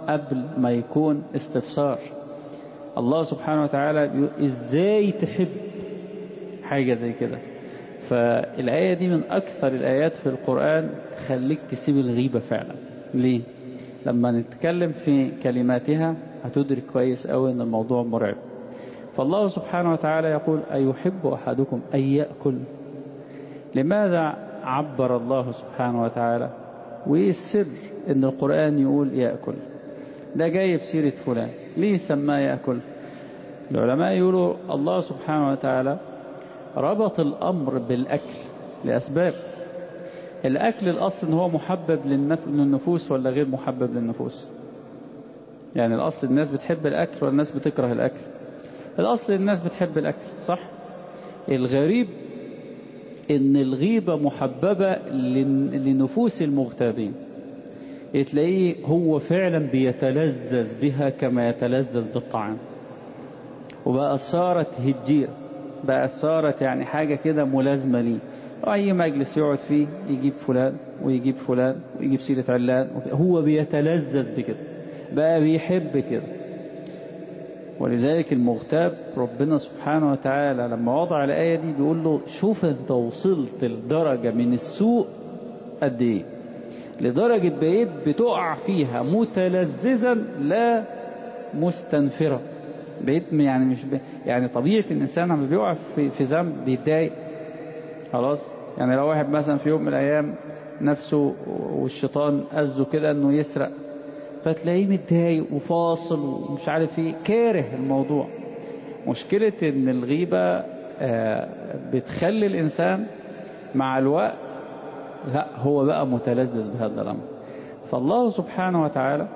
قبل ما يكون استفسار الله سبحانه وتعالى بيقول ازاي تحب حاجة زي كده فالآية دي من أكثر الآيات في القرآن تخليك تسيب الغيبة فعلا ليه؟ لما نتكلم في كلماتها هتدرك كويس أوي أن الموضوع مرعب فالله سبحانه وتعالى يقول أيحب أحدكم أن يأكل لماذا عبر الله سبحانه وتعالى وإيه السر أن القرآن يقول يأكل ده جاي في سيرة فلان ليه سماه يأكل العلماء يقولوا الله سبحانه وتعالى ربط الأمر بالأكل لأسباب الأكل الأصل إن هو محبب للنفوس ولا غير محبب للنفوس يعني الأصل الناس بتحب الأكل ولا الناس بتكره الأكل الأصل الناس بتحب الأكل صح الغريب إن الغيبة محببة لنفوس المغتابين تلاقيه هو فعلا بيتلذذ بها كما يتلذذ بالطعام وبقى صارت هجير بقى صارت يعني حاجة كده ملازمة ليه أي مجلس يقعد فيه يجيب فلان ويجيب فلان ويجيب سيرة علان هو بيتلذذ بكده بقى بيحب كده ولذلك المغتاب ربنا سبحانه وتعالى لما وضع الآية دي بيقول له شوف انت وصلت لدرجة من السوء قد ايه لدرجة بقيت بتقع فيها متلذذا لا مستنفرا بقيت يعني مش ب... يعني طبيعة الإنسان لما بيقع في, في ذنب بيتضايق خلاص يعني لو واحد مثلا في يوم من الأيام نفسه والشيطان أذه كده إنه يسرق فتلاقيه متضايق وفاصل ومش عارف ايه كاره الموضوع مشكلة إن الغيبة بتخلي الإنسان مع الوقت لا هو بقى متلذذ بهذا الأمر فالله سبحانه وتعالى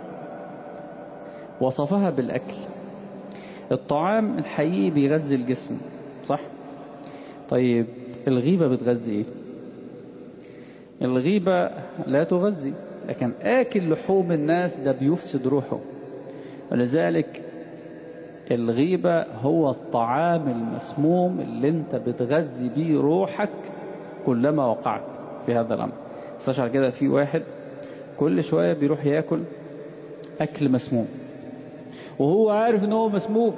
وصفها بالأكل الطعام الحقيقي بيغذي الجسم صح طيب الغيبة بتغذي ايه الغيبة لا تغذي لكن آكل لحوم الناس ده بيفسد روحه ولذلك الغيبة هو الطعام المسموم اللي انت بتغذي بيه روحك كلما وقعت في هذا الأمر استشعر كده في واحد كل شوية بيروح ياكل أكل مسموم وهو عارف ان هو مسموم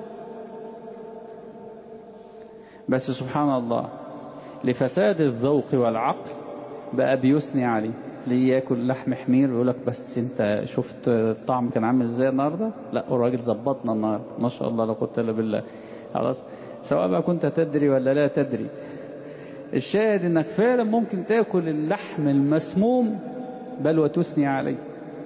بس سبحان الله لفساد الذوق والعقل بقى بيثني عليه ليه ياكل لحم حمير ويقول لك بس انت شفت الطعم كان عامل ازاي النهارده لا الراجل ظبطنا النهارده ما شاء الله لا قوه الا بالله خلاص سواء بقى كنت تدري ولا لا تدري الشاهد انك فعلا ممكن تاكل اللحم المسموم بل وتثني عليه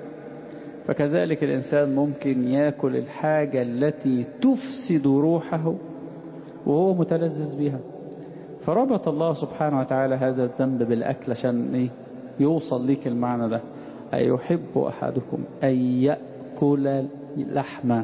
فكذلك الإنسان ممكن يأكل الحاجة التي تفسد روحه وهو متلذذ بها فربط الله سبحانه وتعالى هذا الذنب بالأكل عشان إيه يوصل ليك المعنى ده أيحب أحدكم أن يأكل لحما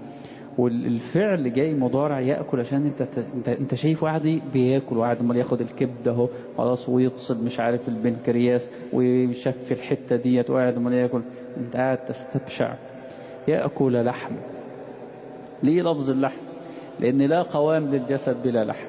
والفعل جاي مضارع يأكل عشان انت انت, انت شايف واحد بياكل واحد امال ياخد الكبده اهو خلاص ويفصل مش عارف البنكرياس ويشف الحته ديت وقاعد امال ياكل انت قاعد تستبشع يأكل لحم ليه لفظ اللحم لأن لا قوام للجسد بلا لحم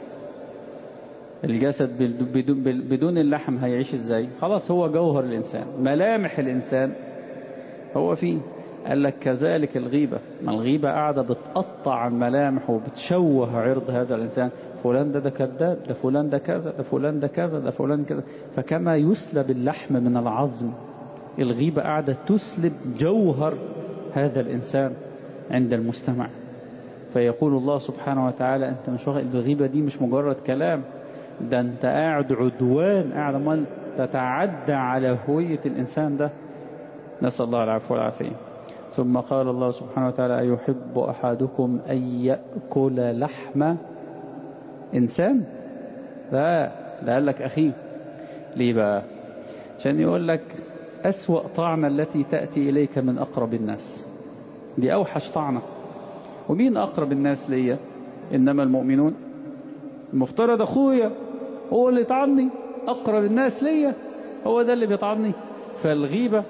الجسد بدون, بدون اللحم هيعيش ازاي خلاص هو جوهر الإنسان ملامح الإنسان هو فيه قال لك كذلك الغيبة ما الغيبة قاعدة بتقطع الملامح وبتشوه عرض هذا الإنسان فلان ده ده كذاب ده فلان ده كذا ده فلان ده كذا ده فلان كذا فكما يسلب اللحم من العظم الغيبة قاعدة تسلب جوهر هذا الإنسان عند المستمع فيقول الله سبحانه وتعالى أنت مش واخد الغيبة دي مش مجرد كلام ده أنت قاعد عدوان قاعد مال تتعدى على هوية الإنسان ده نسأل الله العفو والعافية ثم قال الله سبحانه وتعالى أيحب أحدكم أن يأكل لحم إنسان لا ده قال لك أخيه ليه بقى عشان يقول لك أسوأ طعنة التي تأتي إليك من أقرب الناس دي أوحش طعنة ومين أقرب الناس ليا إنما المؤمنون المفترض أخويا هو اللي يطعني أقرب الناس ليا هو ده اللي بيطعني فالغيبة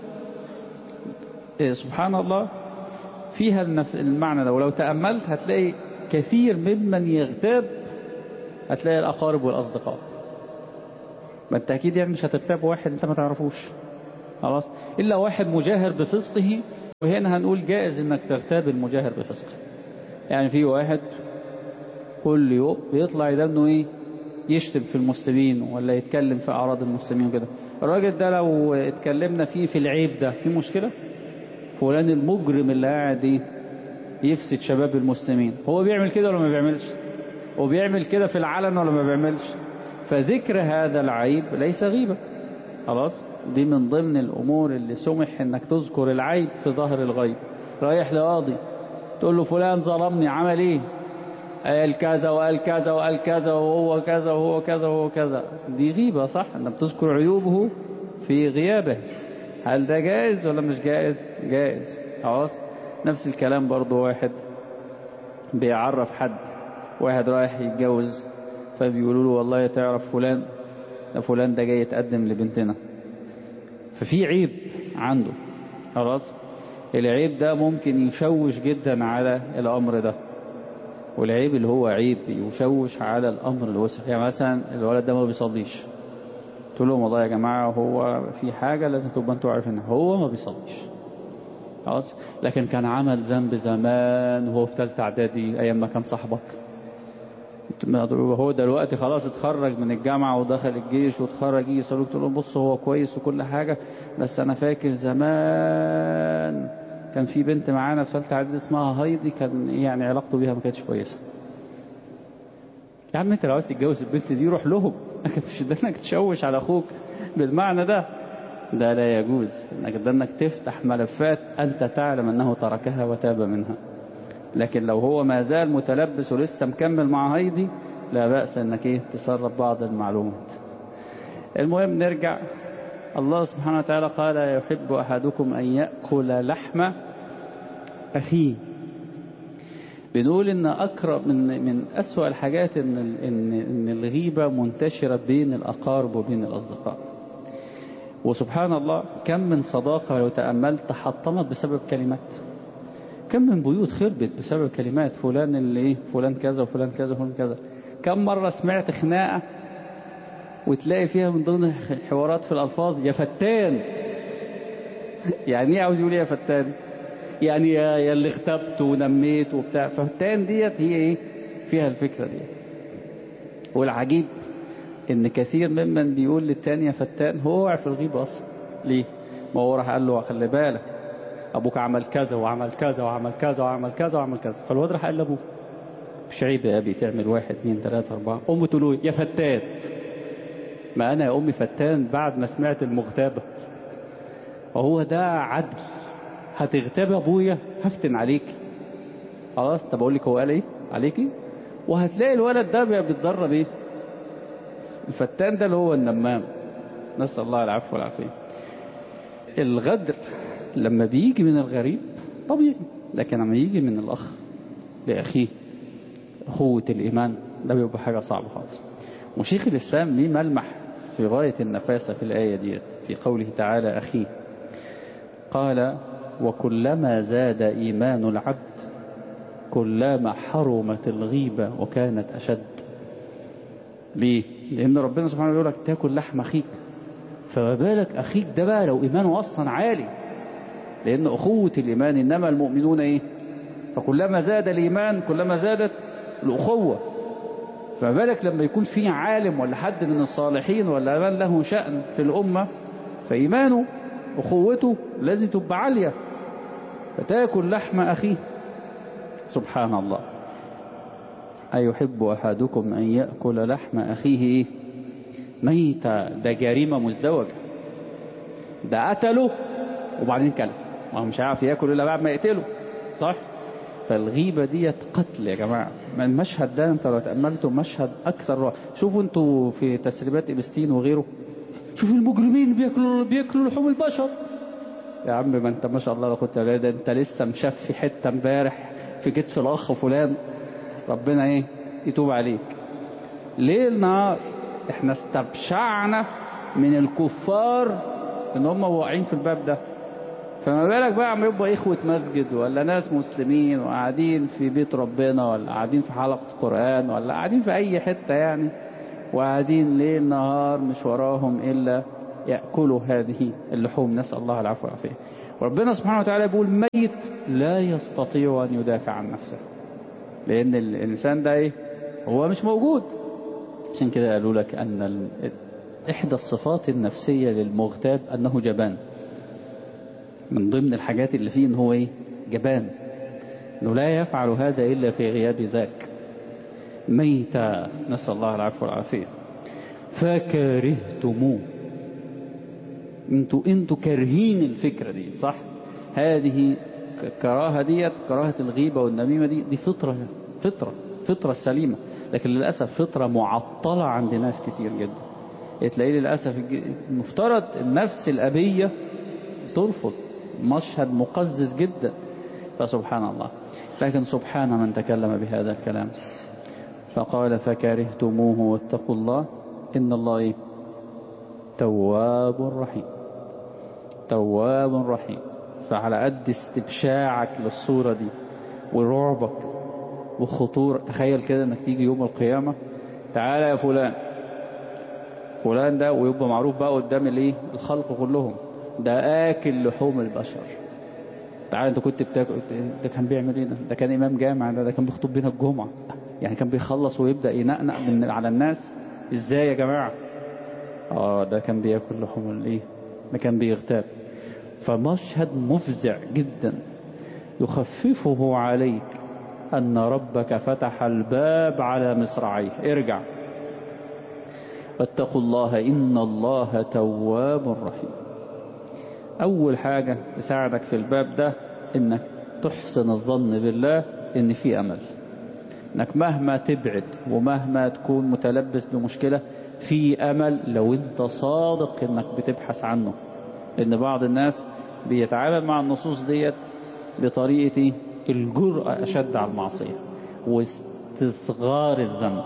سبحان الله فيها المعنى ده ولو تأملت هتلاقي كثير ممن يغتاب هتلاقي الأقارب والأصدقاء ما انت أكيد يعني مش هتغتاب واحد انت ما تعرفوش خلاص إلا واحد مجاهر بفسقه وهنا هنقول جائز انك تغتاب المجاهر بفسق يعني في واحد كل يوم بيطلع يدنه ايه يشتم في المسلمين ولا يتكلم في اعراض المسلمين وكده الراجل ده لو اتكلمنا فيه في العيب ده في مشكلة فلان المجرم اللي قاعد ايه يفسد شباب المسلمين هو بيعمل كده ولا ما بيعملش هو بيعمل كده في العلن ولا ما بيعملش فذكر هذا العيب ليس غيبة خلاص دي من ضمن الأمور اللي سمح انك تذكر العيب في ظهر الغيب رايح لقاضي تقول له فلان ظلمني عمل ايه قال كذا وقال كذا وقال كذا وهو كذا وهو كذا وهو كذا دي غيبة صح انك بتذكر عيوبه في غيابه هل ده جائز ولا مش جائز جائز خلاص نفس الكلام برضو واحد بيعرف حد واحد رايح يتجوز فبيقولوا له والله تعرف فلان ده فلان ده جاي يتقدم لبنتنا ففي عيب عنده خلاص العيب ده ممكن يشوش جدا على الأمر ده والعيب اللي هو عيب يشوش على الأمر الوسع يعني مثلا الولد ده ما بيصليش تقول لهم والله يا جماعة هو في حاجة لازم تبقى انتوا عارفين هو ما بيصليش خلاص لكن كان عمل ذنب زمان وهو في ثالثه اعدادي ايام ما كان صاحبك هو دلوقتي خلاص اتخرج من الجامعة ودخل الجيش واتخرج يجي يسألوك تقول لهم بص هو كويس وكل حاجة بس أنا فاكر زمان كان في بنت معانا في ثالثه اعدادي اسمها هايدي كان يعني علاقته بيها ما كانتش كويسة يا عم انت لو عايز تتجوز البنت دي روح لهم مش ده انك تشوش على اخوك بالمعنى ده ده لا يجوز انك ده انك تفتح ملفات انت تعلم انه تركها وتاب منها لكن لو هو ما زال متلبس ولسه مكمل مع هايدي لا بأس انك ايه تسرب بعض المعلومات المهم نرجع الله سبحانه وتعالى قال يحب أحدكم أن يأكل لحم أخيه بنقول ان اقرب من من اسوأ الحاجات ان ان ان الغيبه منتشره بين الاقارب وبين الاصدقاء وسبحان الله كم من صداقه لو تاملت تحطمت بسبب كلمات كم من بيوت خربت بسبب كلمات فلان اللي ايه فلان كذا وفلان كذا وفلان كذا كم مره سمعت خناقه وتلاقي فيها من ضمن الحوارات في الالفاظ يا فتان يعني ايه عاوز يقول يا فتان يعني يا, يا اللي اغتبت ونميت وبتاع فالتان ديت هي ايه فيها الفكرة ديت والعجيب ان كثير ممن بيقول للتاني يا فتان هو واقع في الغيبة اصلا ليه ما هو راح قال له خلي بالك ابوك عمل كذا وعمل كذا وعمل كذا وعمل كذا وعمل كذا فالواد راح قال لابوه مش عيب يا ابي تعمل واحد اثنين ثلاثة اربعة امه تقول له يا فتان ما انا يا امي فتان بعد ما سمعت المغتابة وهو ده عدل هتغتاب ابويا هفتن عليك خلاص طب اقول لك هو قال ايه عليكي وهتلاقي الولد ده بيتدرب ايه الفتان ده اللي هو النمام نسال الله العفو والعافيه الغدر لما بيجي من الغريب طبيعي لكن لما يجي من الاخ لاخيه اخوه الايمان ده بيبقى حاجه صعبه خالص وشيخ الاسلام ليه ملمح في غايه النفاسه في الايه ديت في قوله تعالى اخيه قال وكلما زاد إيمان العبد كلما حرمت الغيبة وكانت أشد ليه؟ لأن ربنا سبحانه يقول لك تاكل لحم أخيك فما بالك أخيك ده بقى لو إيمانه أصلا عالي لأن أخوة الإيمان إنما المؤمنون إيه؟ فكلما زاد الإيمان كلما زادت الأخوة فما بالك لما يكون في عالم ولا حد من الصالحين ولا من له شأن في الأمة فإيمانه أخوته لازم تبقى عالية فتاكل لحم أخيه سبحان الله أيحب أحدكم أن يأكل لحم أخيه إيه ميتة ده جريمة مزدوجة ده قتله وبعدين كله ما هو مش عارف ياكل إلا بعد ما يقتله صح فالغيبة ديت قتل يا جماعة المشهد ده انت لو تأملتوا مشهد أكثر روح شوفوا انتوا في تسريبات إبستين وغيره شوفوا المجرمين بياكلوا بياكلوا لحوم البشر يا عم ما انت ما شاء الله لو كنت ده انت لسه مشفي حته امبارح في كتف الاخ فلان ربنا ايه يتوب عليك ليل نهار احنا استبشعنا من الكفار ان هم واقعين في الباب ده فما بالك بقى عم يبقى اخوة مسجد ولا ناس مسلمين وقاعدين في بيت ربنا ولا قاعدين في حلقة قرآن ولا قاعدين في اي حتة يعني وقاعدين ليل نهار مش وراهم الا يأكلوا هذه اللحوم نسأل الله العفو والعافية وربنا سبحانه وتعالى بيقول ميت لا يستطيع أن يدافع عن نفسه لأن الإنسان ده إيه هو مش موجود عشان كده قالوا لك أن ال... إحدى الصفات النفسية للمغتاب أنه جبان من ضمن الحاجات اللي فيه أنه هو إيه جبان أنه لا يفعل هذا إلا في غياب ذاك ميتا نسأل الله العفو والعافية فكرهتموه انتوا انتوا كارهين الفكرة دي صح هذه كراهة ديت كراهة الغيبة والنميمة دي دي فطرة فطرة فطرة سليمة لكن للأسف فطرة معطلة عند ناس كتير جدا تلاقيه للأسف المفترض النفس الأبية ترفض مشهد مقزز جدا فسبحان الله لكن سبحان من تكلم بهذا الكلام فقال فكرهتموه واتقوا الله إن الله إيه؟ تواب رحيم تواب رحيم فعلى قد استبشاعك للصورة دي ورعبك وخطور تخيل كده انك تيجي يوم القيامة تعالى يا فلان فلان ده ويبقى معروف بقى قدام الايه الخلق كلهم ده اكل لحوم البشر تعالى انت كنت بتاكل ده كان بيعمل ايه ده ده كان امام جامع ده, ده كان بيخطب بينا الجمعة يعني كان بيخلص ويبدأ ينقنق من على الناس ازاي يا جماعة اه ده كان بياكل لحوم الايه ده كان بيغتاب فمشهد مفزع جدا يخففه عليك أن ربك فتح الباب على مصراعيه ارجع واتقوا الله إن الله تواب رحيم أول حاجة تساعدك في الباب ده إنك تحسن الظن بالله إن في أمل إنك مهما تبعد ومهما تكون متلبس بمشكلة في أمل لو أنت صادق إنك بتبحث عنه لأن بعض الناس بيتعامل مع النصوص ديت بطريقة الجرأة أشد على المعصية واستصغار الذنب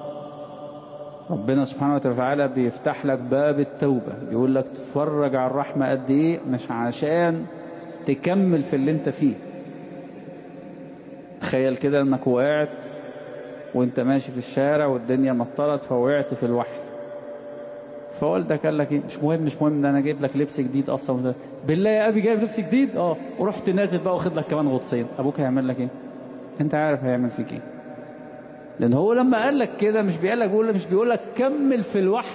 ربنا سبحانه وتعالى بيفتح لك باب التوبة يقول لك تتفرج على الرحمة قد ايه مش عشان تكمل في اللي انت فيه تخيل كده انك وقعت وانت ماشي في الشارع والدنيا مطرت فوقعت في الوحل فوالدك قال لك ايه مش مهم مش مهم ده انا جايب لك لبس جديد اصلا بالله يا ابي جايب لبس جديد اه ورحت نازل بقى واخد لك كمان غطسين ابوك هيعمل لك ايه انت عارف هيعمل فيك ايه لان هو لما قال لك كده مش بيقول لك بيقول مش بيقول لك كمل في الوحي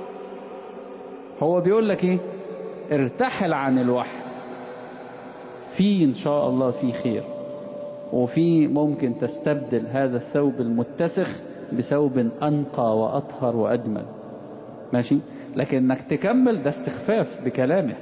هو بيقول لك ايه ارتحل عن الوحي في ان شاء الله في خير وفي ممكن تستبدل هذا الثوب المتسخ بثوب انقى واطهر واجمل ماشي لكن انك تكمل ده استخفاف بكلامه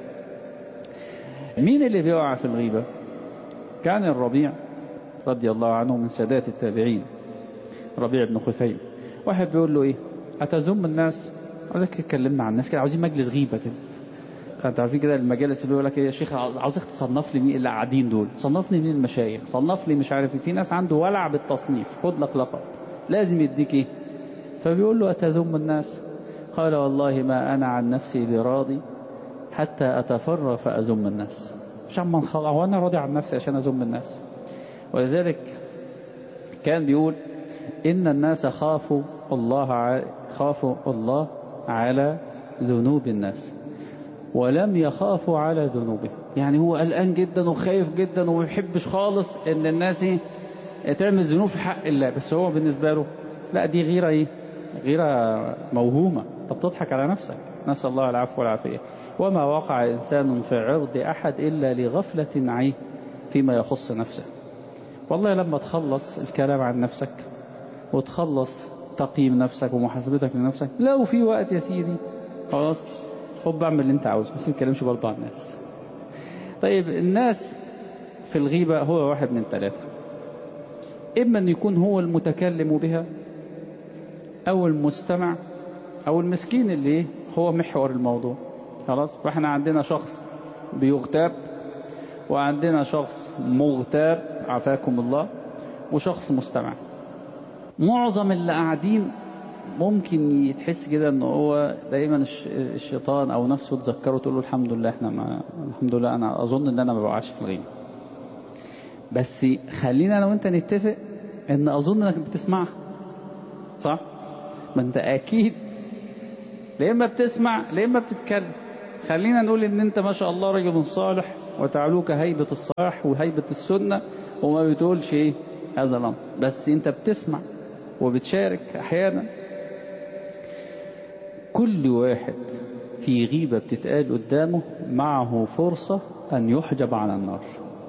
مين اللي بيقع في الغيبة كان الربيع رضي الله عنه من سادات التابعين ربيع بن خثيم واحد بيقول له ايه اتذم الناس عاوزك تكلمنا عن الناس كده عاوزين مجلس غيبة كده انت عارفين كده المجالس اللي بيقول لك ايه يا شيخ عاوزك تصنف لي مين اللي قاعدين دول صنفني مين المشايخ صنف لي مش عارف في ناس عنده ولع بالتصنيف خد لك لقب لازم يديك ايه فبيقول له اتذم الناس قال والله ما انا عن نفسي براضي حتى اتفرغ فازم الناس مش عم هو انا راضي عن نفسي عشان ازم الناس ولذلك كان بيقول ان الناس خافوا الله خافوا الله على ذنوب الناس ولم يخافوا على ذنوبه يعني هو قلقان جدا وخايف جدا وما بيحبش خالص ان الناس تعمل ذنوب في حق الله بس هو بالنسبة له لا دي غيرة ايه غيرة موهومة طب تضحك على نفسك نسأل الله العفو والعافية وما وقع إنسان في عرض أحد إلا لغفلة عيه فيما يخص نفسه والله لما تخلص الكلام عن نفسك وتخلص تقييم نفسك ومحاسبتك لنفسك لو في وقت يا سيدي خلاص خد بعمل اللي انت عاوزه بس ما تتكلمش برضه عن الناس طيب الناس في الغيبة هو واحد من ثلاثة إما أن يكون هو المتكلم بها أو المستمع أو المسكين اللي هو محور الموضوع خلاص فاحنا عندنا شخص بيغتاب وعندنا شخص مغتاب عافاكم الله وشخص مستمع معظم اللي قاعدين ممكن يتحس كده ان هو دايما الشيطان او نفسه تذكره تقول له الحمد لله احنا ما الحمد لله انا اظن ان انا ما بوقعش في الغيبه بس خلينا انا وانت نتفق ان اظن انك بتسمعها صح ما انت اكيد لا اما بتسمع لا اما بتتكلم خلينا نقول ان انت ما شاء الله رجل صالح وتعلوك هيبة الصلاح وهيبة السنة وما بتقولش ايه هذا الامر بس انت بتسمع وبتشارك احيانا كل واحد في غيبة بتتقال قدامه معه فرصة ان يحجب عن النار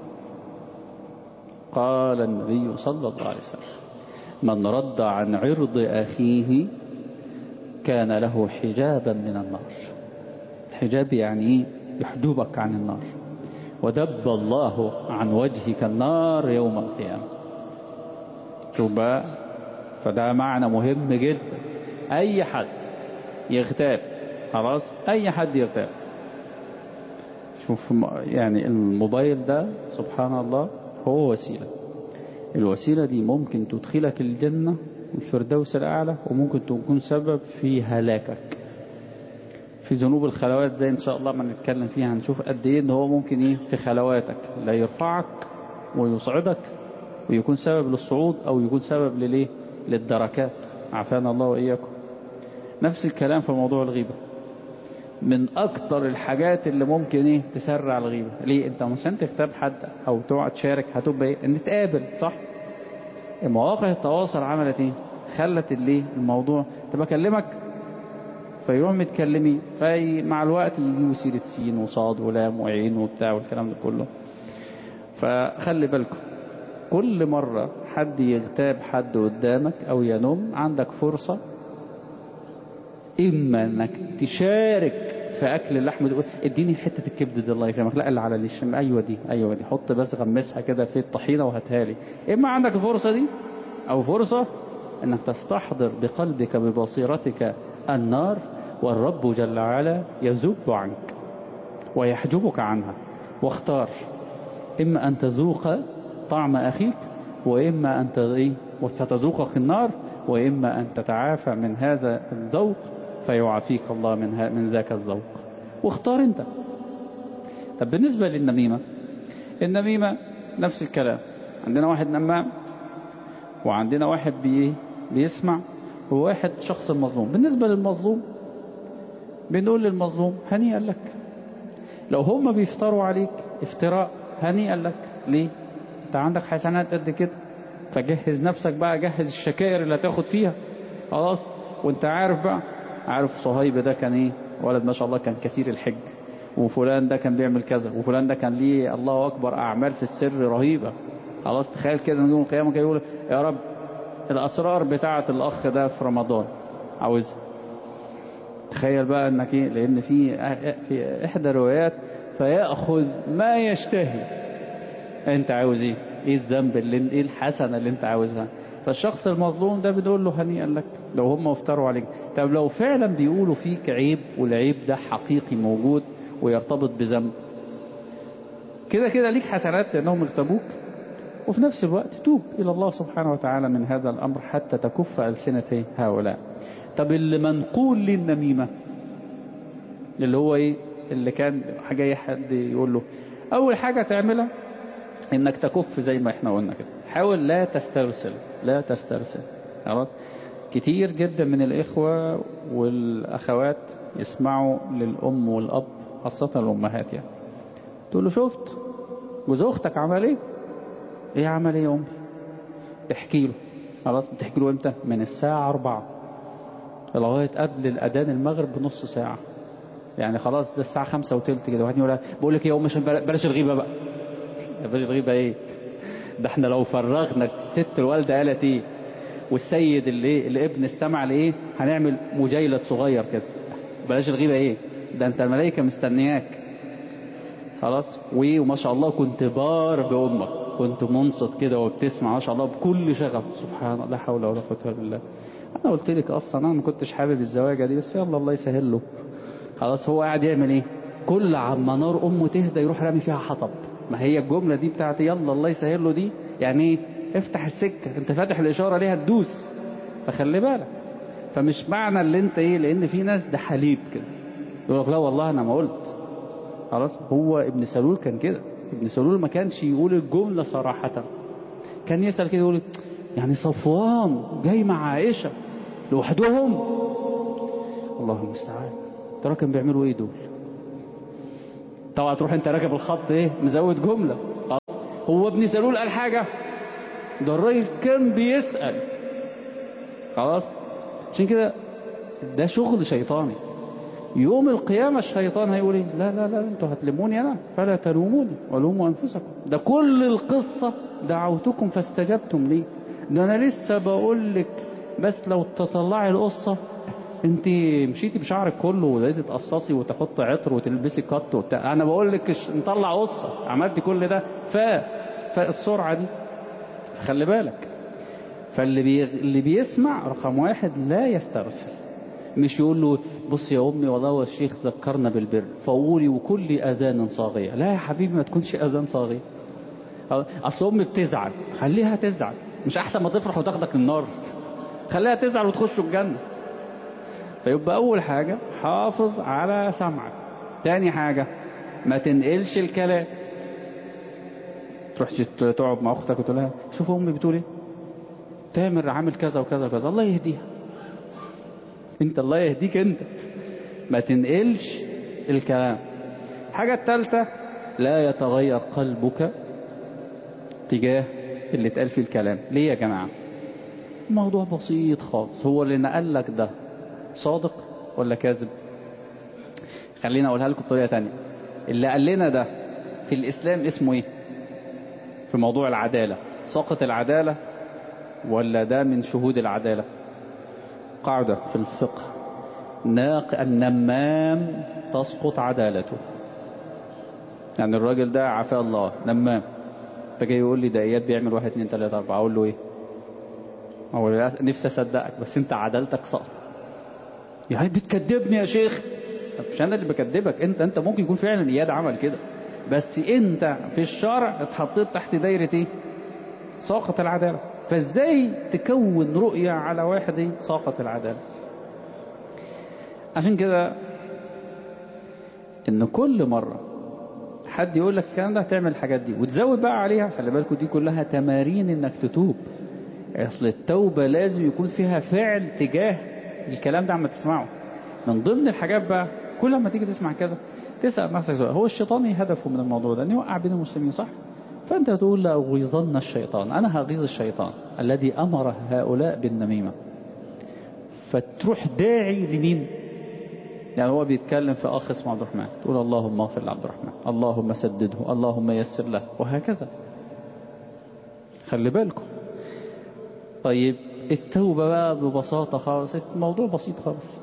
قال النبي صلى الله عليه وسلم من رد عن عرض أخيه كان له حجابا من النار حجاب يعني ايه يحجبك عن النار ودب الله عن وجهك النار يوم القيامة شوف بقى فده معنى مهم جدا اي حد يغتاب خلاص اي حد يغتاب شوف يعني الموبايل ده سبحان الله هو وسيلة الوسيلة دي ممكن تدخلك الجنة الفردوس الأعلى وممكن تكون سبب في هلاكك في ذنوب الخلوات زي إن شاء الله ما نتكلم فيها هنشوف قد إيه إن هو ممكن إيه في خلواتك لا يرفعك ويصعدك ويكون سبب للصعود أو يكون سبب لليه للدركات عافانا الله وإياكم نفس الكلام في موضوع الغيبة من أكتر الحاجات اللي ممكن إيه تسرع الغيبة ليه أنت عشان تغتاب حد أو تقعد تشارك هتبقى إيه نتقابل صح مواقع التواصل عملت إيه خلت الليه الموضوع طب أكلمك فيروح متكلمين في مع الوقت يجيبوا سيرة سين وصاد ولام وعين وبتاع والكلام ده كله فخلي بالكم كل مرة حد يغتاب حد قدامك أو ينم عندك فرصة إما أنك تشارك في أكل اللحم تقول اديني حتة الكبد دي الله يكرمك لا اللي على الشم أيوة دي أيوة دي حط بس غمسها كده في الطحينة وهاتها لي إما عندك الفرصة دي أو فرصة أنك تستحضر بقلبك ببصيرتك النار والرب جل وعلا يذب عنك ويحجبك عنها واختار إما أن تذوق طعم أخيك وإما أن فتذوقك النار وإما أن تتعافى من هذا الذوق فيعافيك الله من, من ذاك الذوق واختار أنت طب بالنسبة للنميمة النميمة نفس الكلام عندنا واحد نمام وعندنا واحد بي بيسمع وواحد شخص المظلوم بالنسبة للمظلوم بنقول للمظلوم هنيئا لك لو هم بيفتروا عليك افتراء هنيئا لك ليه انت عندك حسنات قد كده فجهز نفسك بقى جهز الشكائر اللي هتاخد فيها خلاص وانت عارف بقى عارف صهيب ده كان ايه ولد ما شاء الله كان كثير الحج وفلان ده كان بيعمل كذا وفلان ده كان ليه الله اكبر اعمال في السر رهيبة خلاص تخيل كده يوم القيامة كده يقول يا رب الاسرار بتاعة الاخ ده في رمضان عاوزها تخيل بقى انك ايه لان في في احدى الروايات فياخذ ما يشتهي انت عاوز ايه ايه الذنب اللي ايه الحسنه اللي انت عاوزها فالشخص المظلوم ده بنقول له هنيئا لك لو هم افتروا عليك طب لو فعلا بيقولوا فيك عيب والعيب ده حقيقي موجود ويرتبط بذنب كده كده ليك حسنات لانهم اغتابوك وفي نفس الوقت توب الى الله سبحانه وتعالى من هذا الامر حتى تكف السنه هؤلاء طب اللي منقول للنميمة اللي هو ايه اللي كان حاجة حد يقول له اول حاجة تعملها انك تكف زي ما احنا قلنا كده حاول لا تسترسل لا تسترسل خلاص كتير جدا من الاخوة والاخوات يسمعوا للام والاب خاصة الامهات يعني تقول له شفت جوز اختك عمل ايه ايه عمل ايه يا امي تحكي له خلاص بتحكي له امتى من الساعة 4 لغاية قبل الأذان المغرب بنص ساعة يعني خلاص ده الساعة خمسة وتلت كده واحد يقول بقول لك يا أم عشان بلاش الغيبة بقى بلاش الغيبة إيه ده احنا لو فرغنا الست الوالدة قالت إيه والسيد اللي الابن استمع لإيه هنعمل مجيلة صغير كده بلاش الغيبة إيه ده أنت الملائكة مستنياك خلاص وما شاء الله كنت بار بأمك كنت منصت كده وبتسمع ما شاء الله بكل شغف سبحان الله لا حول ولا قوة إلا بالله انا قلت لك اصلا انا ما كنتش حابب الزواجه دي بس يلا الله يسهل له خلاص هو قاعد يعمل ايه كل عما نار امه تهدى يروح رامي فيها حطب ما هي الجمله دي بتاعت يلا الله يسهل له دي يعني ايه افتح السكه انت فاتح الاشاره ليها تدوس فخلي بالك فمش معنى اللي انت ايه لان في ناس ده حليب كده يقول لك لا والله انا ما قلت خلاص هو ابن سلول كان كده ابن سلول ما كانش يقول الجمله صراحه كان يسال كده يقول يعني صفوان جاي مع عائشة لوحدهم الله المستعان ترى كانوا بيعملوا ايه دول طبعا تروح انت راكب الخط ايه مزود جملة هو ابن سلول قال حاجة ده الراجل كان بيسأل خلاص عشان كده ده شغل شيطاني يوم القيامة الشيطان هيقول ايه لا لا لا انتوا هتلموني انا فلا تلوموني ولوموا انفسكم ده كل القصة دعوتكم فاستجبتم لي ده انا لسه بقول لك بس لو تطلعي القصة انت مشيتي بشعرك كله وبقيتي تقصصي وتحطي عطر وتلبسي كت وبتاع انا بقول لك نطلع قصة عملتي كل ده ف فالسرعة دي خلي بالك فاللي بي... اللي بيسمع رقم واحد لا يسترسل مش يقول له بص يا امي والله هو الشيخ ذكرنا بالبر فقولي وكل اذان صاغيه لا يا حبيبي ما تكونش اذان صاغيه اصل امي بتزعل خليها تزعل مش احسن ما تفرح وتاخدك النار خليها تزعل وتخش الجنه فيبقى اول حاجه حافظ على سمعك تاني حاجه ما تنقلش الكلام تروح تقعد مع اختك وتقول لها شوف امي بتقول ايه تامر عامل كذا وكذا وكذا الله يهديها انت الله يهديك انت ما تنقلش الكلام الحاجة الثالثة لا يتغير قلبك تجاه اللي اتقال فيه الكلام ليه يا جماعة الموضوع بسيط خالص هو اللي نقل لك ده صادق ولا كاذب خلينا اقولها لكم بطريقة تانية اللي قال لنا ده في الاسلام اسمه ايه في موضوع العدالة سقط العدالة ولا ده من شهود العدالة قاعدة في الفقه ناق النمام تسقط عدالته يعني الراجل ده عفا الله نمام فجاي يقول لي ده اياد بيعمل واحد اتنين تلاتة اربعة اقول له ايه هو نفسي اصدقك بس انت عدالتك سقط يعني بتكذبني يا شيخ مش انا اللي بكذبك انت انت ممكن يكون فعلا اياد عمل كده بس انت في الشرع اتحطيت تحت دايرة ايه ساقط العدالة فازاي تكون رؤية على واحد ايه ساقط العدالة عشان كده ان كل مرة حد يقول لك الكلام ده هتعمل الحاجات دي وتزود بقى عليها خلي بالكم دي كلها تمارين انك تتوب اصل التوبة لازم يكون فيها فعل تجاه الكلام ده عم تسمعه من ضمن الحاجات بقى كل ما تيجي تسمع كذا تسأل نفسك سؤال هو الشيطان هدفه من الموضوع ده ان يوقع بين المسلمين صح فانت تقول لأغيظن الشيطان انا هغيظ الشيطان الذي امر هؤلاء بالنميمة فتروح داعي لمين يعني هو بيتكلم في اخ اسمه عبد الرحمن تقول اللهم اغفر لعبد الرحمن اللهم سدده اللهم يسر له وهكذا خلي بالكم طيب التوبة بقى ببساطة خالص الموضوع بسيط خالص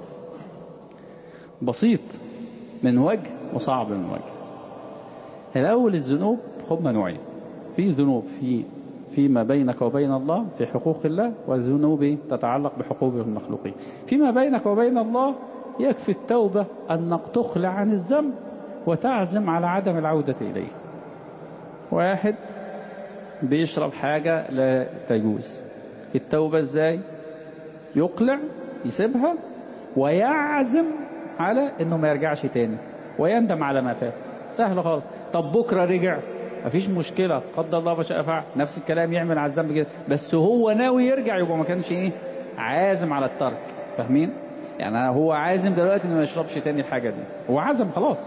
بسيط من وجه وصعب من وجه الأول الذنوب هم نوعين في ذنوب في فيما بينك وبين الله في حقوق الله والذنوب تتعلق بحقوق المخلوقين فيما بينك وبين الله يكفي التوبة أنك تخلع عن الذنب وتعزم على عدم العودة إليه واحد بيشرب حاجة لا تجوز التوبة ازاي يقلع يسيبها ويعزم على انه ما يرجعش تاني ويندم على ما فات سهل خالص طب بكرة رجع مفيش مشكلة قدر الله ما شاء فعل نفس الكلام يعمل على الذنب كده بس هو ناوي يرجع يبقى ما كانش ايه عازم على الترك فاهمين يعني هو عازم دلوقتي انه ما يشربش تاني الحاجة دي هو عزم خلاص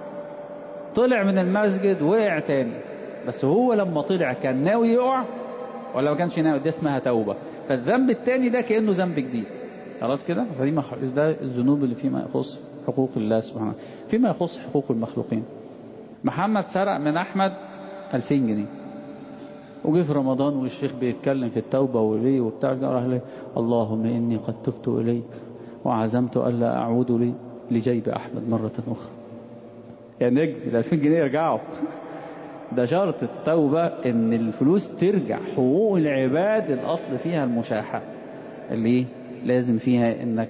طلع من المسجد وقع تاني بس هو لما طلع كان ناوي يقع ولا ما كانش ناوي دي اسمها توبة فالذنب التاني ده كأنه ذنب جديد خلاص كده فدي ده الذنوب اللي فيما يخص حقوق الله سبحانه فيما يخص حقوق المخلوقين محمد سرق من أحمد 2000 جنيه وجه في رمضان والشيخ بيتكلم في التوبة وليه وبتاع راح ليه اللهم إني قد تبت إليك وعزمت ألا أعود لي لجيب أحمد مرة أخرى يا نجم ال 2000 جنيه يرجعوا ده شرط التوبة ان الفلوس ترجع حقوق العباد الاصل فيها المشاحة اللي ايه لازم فيها انك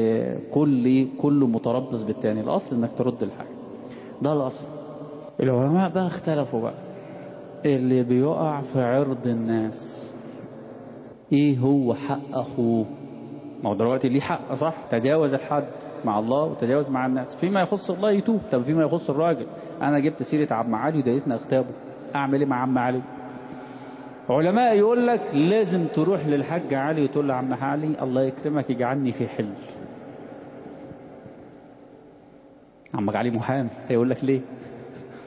كل كل متربص بالتاني الاصل انك ترد الحاجة ده الاصل العلماء بقى اختلفوا بقى اللي بيقع في عرض الناس ايه هو حق اخوه ما هو دلوقتي ليه حق صح تجاوز الحد مع الله وتجاوز مع الناس فيما يخص الله يتوب طب فيما يخص الراجل انا جبت سيرة عم علي ودايتنا اغتابه اعمل ايه مع عم علي علماء يقول لك لازم تروح للحاج علي وتقول له عم علي الله يكرمك يجعلني في حل عمك علي محامي هيقول لك ليه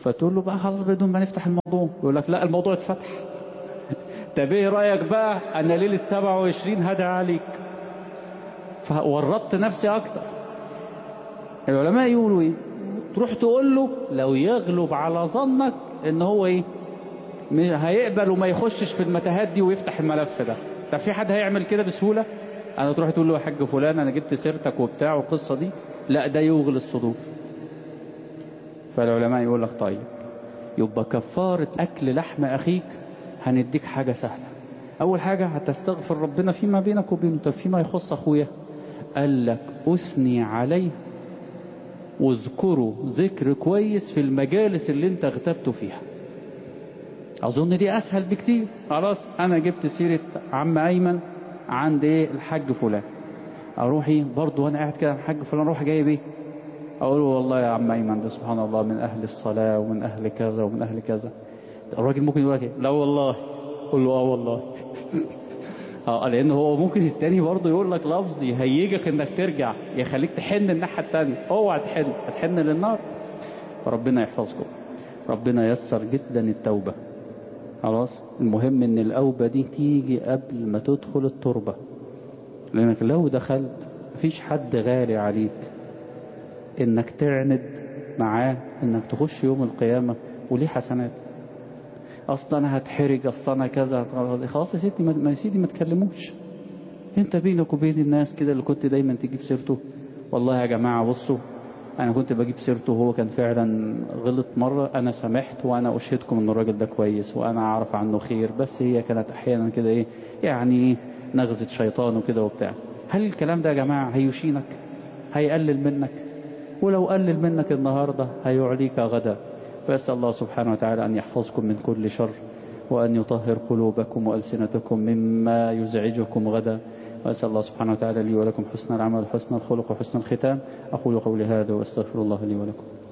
فتقول له بقى خلاص بدون ما نفتح الموضوع يقول لك لا الموضوع اتفتح طب ايه رايك بقى انا ليله 27 هدعي عليك فورطت نفسي اكتر العلماء يقولوا ايه تروح تقول له لو يغلب على ظنك ان هو ايه هيقبل وما يخشش في المتاهات دي ويفتح الملف ده طب في حد هيعمل كده بسهوله انا تروح تقول له يا حاج فلان انا جبت سيرتك وبتاع والقصه دي لا ده يوغل الصدور فالعلماء يقول لك طيب يبقى كفاره اكل لحم اخيك هنديك حاجه سهله اول حاجه هتستغفر ربنا فيما بينك وبينه طب فيما يخص اخويا قال لك اثني عليه واذكره ذكر كويس في المجالس اللي انت اغتبته فيها اظن دي اسهل بكتير خلاص انا جبت سيرة عم ايمن عند ايه الحاج فلان اروح ايه برضه وانا قاعد كده الحاج فلان اروح جايب ايه اقول له والله يا عم ايمن ده سبحان الله من اهل الصلاة ومن اهل كذا ومن اهل كذا الراجل ممكن يقول لك ايه لا والله قول له اه والله اه لان هو ممكن التاني برضه يقول لك لفظ يهيجك انك ترجع يخليك تحن الناحيه التانيه اوعى تحن هتحن للنار فربنا يحفظكم ربنا يسر جدا التوبه خلاص المهم ان الاوبه دي تيجي قبل ما تدخل التربه لانك لو دخلت مفيش حد غالي عليك انك تعند معاه انك تخش يوم القيامه وليه حسنات اصلا انا هتحرج اصلا انا كذا خلاص يا سيدي ما يا سيدي ما تكلموش انت بينك وبين الناس كده اللي كنت دايما تجيب سيرته والله يا جماعه بصوا انا كنت بجيب سيرته وهو كان فعلا غلط مره انا سامحت وانا اشهدكم ان الراجل ده كويس وانا اعرف عنه خير بس هي كانت احيانا كده ايه يعني نغزه شيطان وكده وبتاع هل الكلام ده يا جماعه هيشينك هيقلل منك ولو قلل منك النهارده هيعليك غدا فأسأل الله سبحانه وتعالى أن يحفظكم من كل شر وأن يطهر قلوبكم وألسنتكم مما يزعجكم غدا وأسأل الله سبحانه وتعالى لي ولكم حسن العمل وحسن الخلق وحسن الختام أقول قولي هذا وأستغفر الله لي ولكم